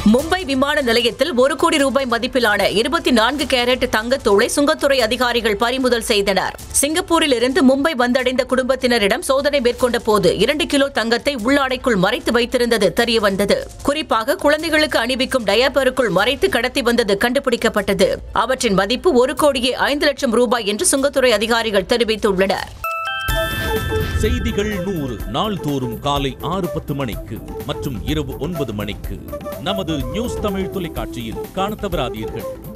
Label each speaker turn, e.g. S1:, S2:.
S1: மும்பை விமான நிலையத்தில் ஒரு கோடி ரூபாய் மதிப்பிலான இருபத்தி நான்கு கேரட் தங்கத்தூளை சுங்கத்துறை அதிகாரிகள் பறிமுதல் செய்தனர் சிங்கப்பூரில் இருந்து மும்பை வந்தடைந்த குடும்பத்தினரிடம் சோதனை மேற்கொண்ட போது இரண்டு கிலோ தங்கத்தை உள்ளாடைக்குள் மறைத்து வைத்திருந்தது தெரியவந்தது குறிப்பாக குழந்தைகளுக்கு அணிவிக்கும் டயப்பருக்குள் மறைத்து கடத்தி வந்தது கண்டுபிடிக்கப்பட்டது அவற்றின் மதிப்பு ஒரு கோடியே ஐந்து லட்சம் ரூபாய் என்று சுங்கத்துறை அதிகாரிகள் தெரிவித்துள்ளனர்
S2: செய்திகள் நூறு நாள்தோறும் காலை ஆறு பத்து மணிக்கு மற்றும் இரவு ஒன்பது மணிக்கு நமது நியூஸ் தமிழ் தொலைக்காட்சியில் காணத் தவறாதீர்கள்